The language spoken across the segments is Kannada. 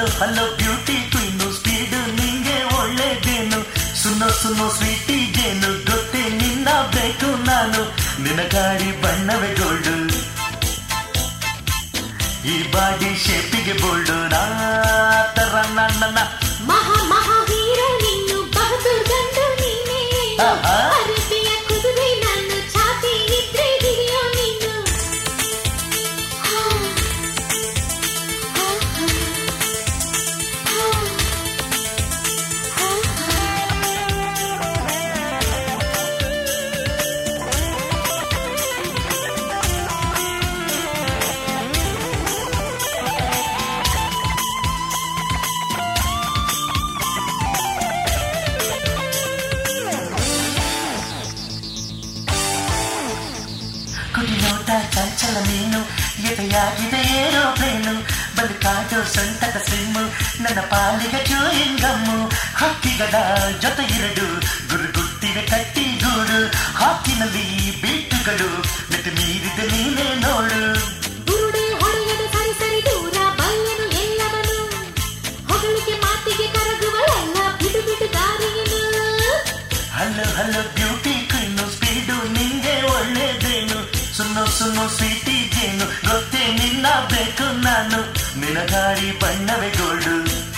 Hello hello beauty queen speed ನಿಂಗೆ ಒಳ್ಳೇದೇನು ಸುನ್ನೋ ಸುನ್ನೋ ಸ್ವೀಟಿ ಜೇನು ಗೊತ್ತೇ ನಿನ್ನ ಬೇಕು ನಾನು ನಿನ್ನ ಗಾಡಿ ಬಣ್ಣವೇ ಗೋಲ್ಡು ಈ ಬಾಡಿ ಶೇಪಿಗೆ ಬೋಲ್ಡು ನಾ ತರ ನನ್ನ ಮಹಾ ಮಹಾ ವೀರ ನೀನು ಬಹದ್ದೂರ್ ಗಂಡು ನೀನೇ ಆಹಾ. ಅರಬಿಯ ಕುದುರೆ ನಾನು ಛಾತಿ ಇದ್ರೆ ಹಿಡಿಯೋ ನೀನು ಹಾ. ಹಾ, ಹಾ. ಹಾ, ಕುಡಿ ನೋಟ ಚಂಚಲ ನೀನು ಎದೆಯಾಗಿದೆ ಏರೋಪ್ಲೇನು ಬದುಕಾಟೋ ಸೊಂಟದ ಸಿಮ್ಮು ನನ್ನ ಪಾಲಿಗೆ ಚೂಯಿಂಗಮ್ಮು ಹಕ್ಕಿಗಳ ಜೊತೆ ಎರಡು ಗುರುಗುಟ್ಟಿವೆ ಕಟ್ಟಿ ಗೂಡು ಹಾಕಿನಲ್ಲಿ ಬೀಟುಗಳು ಮಿತಿ ಮೀರಿದ ನೀನೇ ನೋಡು ಬುರುಡೆ ಹೊಡೆಯದೆ ಸರಿ ಸರಿ ದೂರ ಬಲ್ಲೆನು ಎಲ್ಲವನು ಹೊಗಳಿಕೆ ಮಾತಿಗೆ ಕರಗುವಳೆಲ್ಲ ಬಿಡು ಬಿಡು ದಾರಿಯನು hello hello beauty queen speed ನಿಂಗೆ ಒಳ್ಳೇದೇನು ಸುನ್ನೋ ಸುನ್ನೋ ಸ್ವೀಟಿ ಜೇನು ಗೊತ್ತೇ ನಿನ್ನ ಬೇಕು ನಾನು ನಿನ್ನ ಗಾಡಿ ಬಣ್ಣವೇ ಗೋಲ್ಡು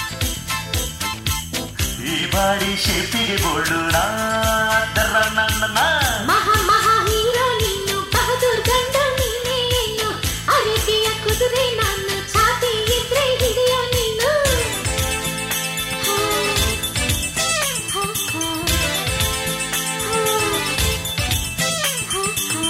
ಈ ಬಾಡಿ ಶೇಪಿಗೆ ಬೋಲ್ಡು ನಾ ದರ ನನ್ನ ನಾ. ಮಹಾ ಮಹಾ ಹೀರೋ ನೀನು ಬಹದ್ದೂರ್ ಗಂಡ ನೀನೇ ಏನು ಅರಬಿಯ ಕುದುರೆ ನಾನು ಛಾತಿ ಇದ್ರೆ ಹಿಡಿಯೋ ನೀನು ಹಾ. ಹಾ, ಹಾ. ಹಾ, ಹಾ.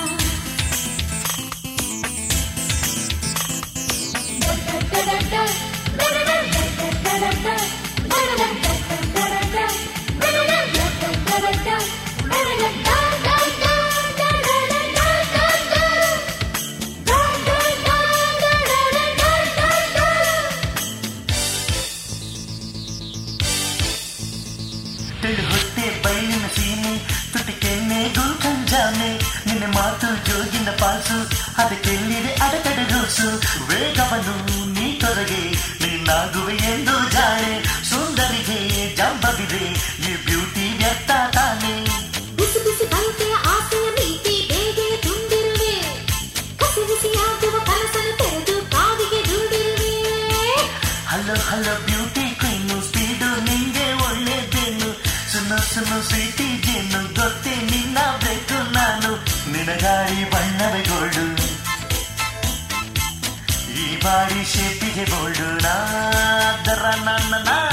ತೆಳು ಹೊಟ್ಟೆ ಬೈಲಿನ ಸೀಮೆ ತುಟಿ ಕೆನ್ನೆ ಗುಲ್ಕಂಜಾನೆ ನಿನ್ನ ಮಾತು ಜೋಗಿನ ಪಾಸು ಅದಕ್ಕೆಲ್ಲಿದೆ ಅಡತಡೆ ರೂಸು ವೇಗವನ್ನು ನೀ ತೊರಗೆ ನೀನಾಗುವೆ ಎಂದು ಜಾಣೆ ಸುಂದರಿಗೆ ಜಂಬವಿದೆ ಈ ಬ್ಯೂಟಿ ವ್ಯಕ್ತ ತಾನೆ ಬಿಸಿ ಬಿಸಿ ಬಯಕೆಯ ಆಸೆಯ ನೀತಿ ಬೇಗೆ ತುಂಬಿರುವೆ ಕಸಿ ಬಿಸಿಯಾಗುವ ಕನಸನ್ನು ತೆರೆದು ಕಾವಿಗೆ ದೂಡಿರುವೆ hello hello beauty queen speed ನಿಂಗೆ ಒಳ್ಳೇದೇನು ಸುನ್ನು ಸುನ್ನು ಸ್ವೀಟಿ ಜೇನು ಗೊತ್ತೇ ನಿನ್ನ ಬೇಕು ನಾನು ನಿನ್ನ ಗಾಡಿ ಬಣ್ಣವೇ ಗೋಲ್ಡು ಈ ಬಾಡಿ ಶೇಪಿಗೆ ಬೋಲ್ಡು ನಾ ದರ ನನ್ನ ನಾ